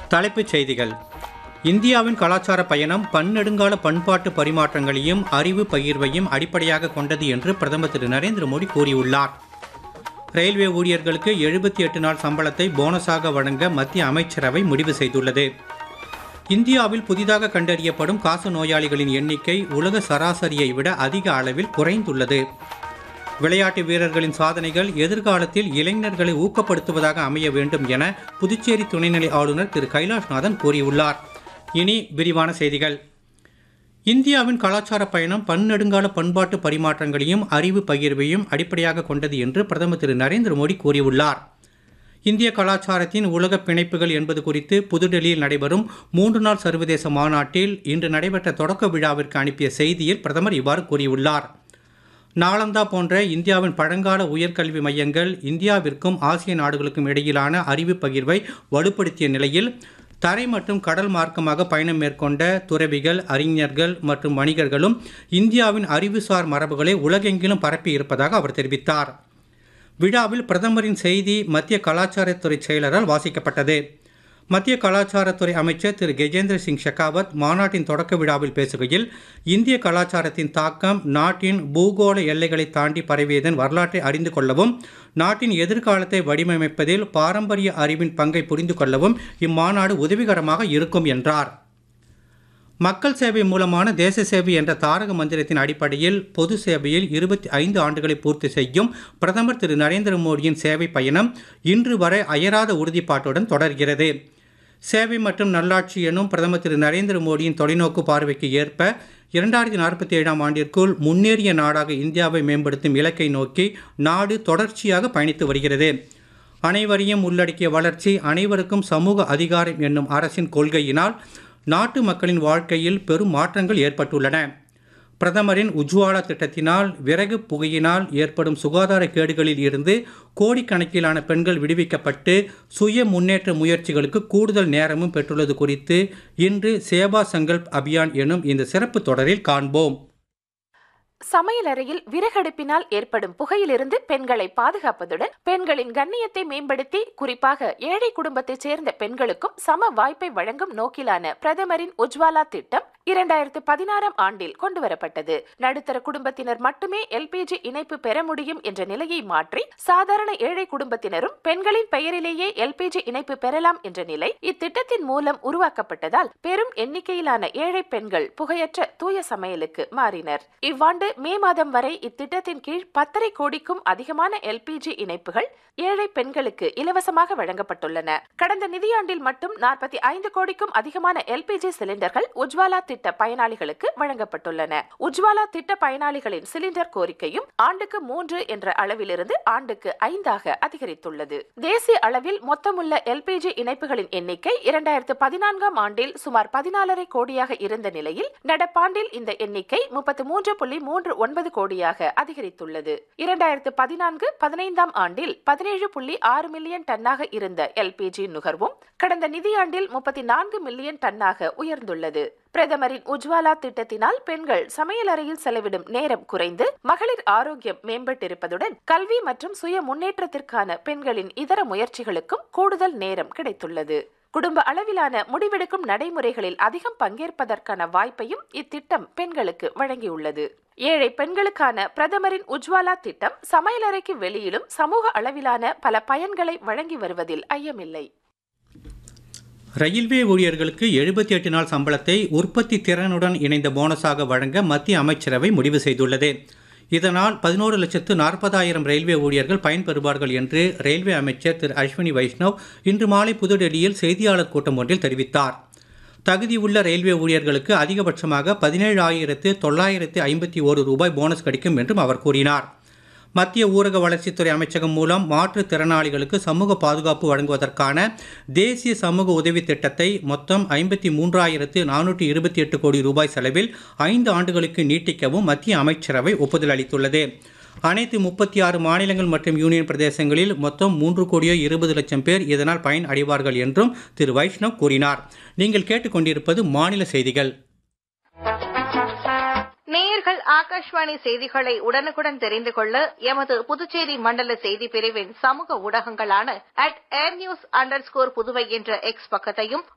தலைப்புச் செய்திகள் இந்தியாவின் கலாச்சார பயணம் பன்னெடுங்கால பண்பாட்டு பரிமாற்றங்களையும் அறிவு பகிர்வையும் அடிப்படையாக கொண்டது என்று பிரதமர் திரு நரேந்திர மோடி கூறியுள்ளார் ரயில்வே ஊழியர்களுக்கு எழுபத்தி எட்டு நாள் சம்பளத்தை போனஸாக வழங்க மத்திய அமைச்சரவை முடிவு செய்துள்ளது இந்தியாவில் புதிதாக கண்டறியப்படும் காச நோயாளிகளின் எண்ணிக்கை உலக சராசரியை விட அதிக அளவில் குறைந்துள்ளது விளையாட்டு வீரர்களின் சாதனைகள் எதிர்காலத்தில் இளைஞர்களை ஊக்கப்படுத்துவதாக அமைய வேண்டும் என புதுச்சேரி துணைநிலை ஆளுநர் திரு கைலாஷ்நாதன் கூறியுள்ளார் இனி விரிவான செய்திகள் இந்தியாவின் கலாச்சார பயணம் பன்னெடுங்கால பண்பாட்டு பரிமாற்றங்களையும் அறிவு பகிர்வையும் அடிப்படையாக கொண்டது என்று பிரதமர் திரு நரேந்திர மோடி கூறியுள்ளார் இந்திய கலாச்சாரத்தின் உலக பிணைப்புகள் என்பது குறித்து புதுடெல்லியில் நடைபெறும் மூன்று நாள் சர்வதேச மாநாட்டில் இன்று நடைபெற்ற தொடக்க விழாவிற்கு அனுப்பிய செய்தியில் பிரதமர் இவ்வாறு கூறியுள்ளார் நாளந்தா போன்ற இந்தியாவின் பழங்கால உயர்கல்வி மையங்கள் இந்தியாவிற்கும் ஆசிய நாடுகளுக்கும் இடையிலான அறிவு பகிர்வை வலுப்படுத்திய நிலையில் தரை மற்றும் கடல் மார்க்கமாக பயணம் மேற்கொண்ட துறவிகள் அறிஞர்கள் மற்றும் வணிகர்களும் இந்தியாவின் அறிவுசார் மரபுகளை உலகெங்கிலும் பரப்பி இருப்பதாக அவர் தெரிவித்தார் விழாவில் பிரதமரின் செய்தி மத்திய கலாச்சாரத்துறை செயலரால் வாசிக்கப்பட்டது மத்திய கலாச்சாரத்துறை அமைச்சர் திரு கஜேந்திர சிங் ஷெகாவத் மாநாட்டின் தொடக்க விழாவில் பேசுகையில் இந்திய கலாச்சாரத்தின் தாக்கம் நாட்டின் பூகோள எல்லைகளை தாண்டி பரவியதன் வரலாற்றை அறிந்து கொள்ளவும் நாட்டின் எதிர்காலத்தை வடிவமைப்பதில் பாரம்பரிய அறிவின் பங்கை புரிந்து கொள்ளவும் இம்மாநாடு உதவிகரமாக இருக்கும் என்றார் மக்கள் சேவை மூலமான தேச சேவை என்ற தாரக மந்திரத்தின் அடிப்படையில் பொது சேவையில் இருபத்தி ஐந்து ஆண்டுகளை பூர்த்தி செய்யும் பிரதமர் திரு நரேந்திர மோடியின் சேவை பயணம் இன்று வரை அயராத உறுதிப்பாட்டுடன் தொடர்கிறது சேவை மற்றும் நல்லாட்சி எனும் பிரதமர் திரு நரேந்திர மோடியின் தொலைநோக்கு பார்வைக்கு ஏற்ப இரண்டாயிரத்தி நாற்பத்தி ஏழாம் ஆண்டிற்குள் முன்னேறிய நாடாக இந்தியாவை மேம்படுத்தும் இலக்கை நோக்கி நாடு தொடர்ச்சியாக பயணித்து வருகிறது அனைவரையும் உள்ளடக்கிய வளர்ச்சி அனைவருக்கும் சமூக அதிகாரம் என்னும் அரசின் கொள்கையினால் நாட்டு மக்களின் வாழ்க்கையில் பெரும் மாற்றங்கள் ஏற்பட்டுள்ளன பிரதமரின் உஜ்வாலா திட்டத்தினால் விறகு புகையினால் ஏற்படும் சுகாதார கேடுகளில் இருந்து கோடிக்கணக்கிலான பெண்கள் விடுவிக்கப்பட்டு சுய முன்னேற்ற முயற்சிகளுக்கு கூடுதல் நேரமும் பெற்றுள்ளது குறித்து இன்று சேவா சங்கல்ப் அபியான் எனும் இந்த சிறப்பு தொடரில் காண்போம் சமையலறையில் விறகடுப்பினால் ஏற்படும் புகையிலிருந்து பெண்களை பாதுகாப்பதுடன் பெண்களின் கண்ணியத்தை மேம்படுத்தி குறிப்பாக ஏழை குடும்பத்தைச் சேர்ந்த பெண்களுக்கும் சம வாய்ப்பை வழங்கும் நோக்கிலான பிரதமரின் உஜ்வாலா திட்டம் இரண்டாயிரத்து பதினாறாம் ஆண்டில் கொண்டுவரப்பட்டது நடுத்தர குடும்பத்தினர் மட்டுமே எல்பிஜி இணைப்பு பெற முடியும் என்ற நிலையை மாற்றி சாதாரண ஏழை குடும்பத்தினரும் பெண்களின் பெயரிலேயே எல்பிஜி இணைப்பு பெறலாம் என்ற நிலை இத்திட்டத்தின் மூலம் உருவாக்கப்பட்டதால் பெரும் எண்ணிக்கையிலான ஏழை பெண்கள் புகையற்ற தூய சமையலுக்கு மாறினர் இவ்வாண்டு மே மாதம் வரை இத்திட்டத்தின் கீழ் பத்தரை கோடிக்கும் அதிகமான எல்பிஜி இணைப்புகள் ஏழை பெண்களுக்கு இலவசமாக வழங்கப்பட்டுள்ளன கடந்த நிதியாண்டில் மட்டும் நாற்பத்தி ஐந்து கோடிக்கும் அதிகமான எல்பிஜி சிலிண்டர்கள் உஜ்வாலா திட்ட பயனாளிகளுக்கு வழங்கப்பட்டுள்ளன உஜ்வாலா திட்ட பயனாளிகளின் சிலிண்டர் கோரிக்கையும் ஆண்டுக்கு மூன்று என்ற அளவிலிருந்து ஆண்டுக்கு ஐந்தாக அதிகரித்துள்ளது தேசிய அளவில் மொத்தமுள்ள எல்பிஜி இணைப்புகளின் எண்ணிக்கை இரண்டாயிரத்து பதினான்காம் ஆண்டில் சுமார் பதினாலரை கோடியாக இருந்த நிலையில் நடப்பாண்டில் இந்த எண்ணிக்கை முப்பத்தி மூன்று புள்ளி மூன்று ஒன்பது கோடியாக அதிகரித்துள்ளது இரண்டாயிரத்து பதினான்கு பதினைந்தாம் ஆண்டில் பதினேழு புள்ளி ஆறு மில்லியன் டன்னாக இருந்த எல்பிஜி நுகர்வும் கடந்த நிதியாண்டில் முப்பத்தி நான்கு மில்லியன் டன்னாக உயர்ந்துள்ளது பிரதமரின் உஜ்வாலா திட்டத்தினால் பெண்கள் சமையலறையில் செலவிடும் நேரம் குறைந்து மகளிர் ஆரோக்கியம் மேம்பட்டிருப்பதுடன் கல்வி மற்றும் சுய முன்னேற்றத்திற்கான பெண்களின் இதர முயற்சிகளுக்கும் கூடுதல் நேரம் கிடைத்துள்ளது குடும்ப அளவிலான முடிவெடுக்கும் நடைமுறைகளில் அதிகம் பங்கேற்பதற்கான வாய்ப்பையும் இத்திட்டம் பெண்களுக்கு வழங்கியுள்ளது ஏழை பெண்களுக்கான பிரதமரின் உஜ்வாலா திட்டம் சமையலறைக்கு வெளியிலும் சமூக அளவிலான பல பயன்களை வழங்கி வருவதில் ஐயமில்லை ரயில்வே ஊழியர்களுக்கு எழுபத்தி எட்டு நாள் சம்பளத்தை உற்பத்தி திறனுடன் இணைந்த போனஸாக வழங்க மத்திய அமைச்சரவை முடிவு செய்துள்ளது இதனால் பதினோரு லட்சத்து நாற்பதாயிரம் ரயில்வே ஊழியர்கள் பயன்பெறுவார்கள் என்று ரயில்வே அமைச்சர் திரு அஸ்வினி வைஷ்ணவ் இன்று மாலை புதுடெல்லியில் செய்தியாளர் கூட்டம் ஒன்றில் தெரிவித்தார் தகுதியுள்ள ரயில்வே ஊழியர்களுக்கு அதிகபட்சமாக பதினேழு ஆயிரத்து தொள்ளாயிரத்து ஐம்பத்தி ஓரு ரூபாய் போனஸ் கிடைக்கும் என்றும் அவர் கூறினார் மத்திய ஊரக வளர்ச்சித்துறை அமைச்சகம் மூலம் மாற்றுத்திறனாளிகளுக்கு சமூக பாதுகாப்பு வழங்குவதற்கான தேசிய சமூக உதவி திட்டத்தை மொத்தம் ஐம்பத்தி மூன்றாயிரத்து நானூற்றி இருபத்தி எட்டு கோடி ரூபாய் செலவில் ஐந்து ஆண்டுகளுக்கு நீட்டிக்கவும் மத்திய அமைச்சரவை ஒப்புதல் அளித்துள்ளது அனைத்து முப்பத்தி ஆறு மாநிலங்கள் மற்றும் யூனியன் பிரதேசங்களில் மொத்தம் மூன்று கோடியோ இருபது லட்சம் பேர் இதனால் பயன் அடைவார்கள் என்றும் திரு வைஷ்ணவ் கூறினார் நீங்கள் கேட்டுக்கொண்டிருப்பது மாநில செய்திகள் நேயர்கள் ஆகாஷ்வாணி செய்திகளை உடனுக்குடன் தெரிந்து கொள்ள எமது புதுச்சேரி மண்டல செய்தி பிரிவின் சமூக ஊடகங்களான at air news under Puduvai என்ற எக்ஸ் பக்கத்தையும்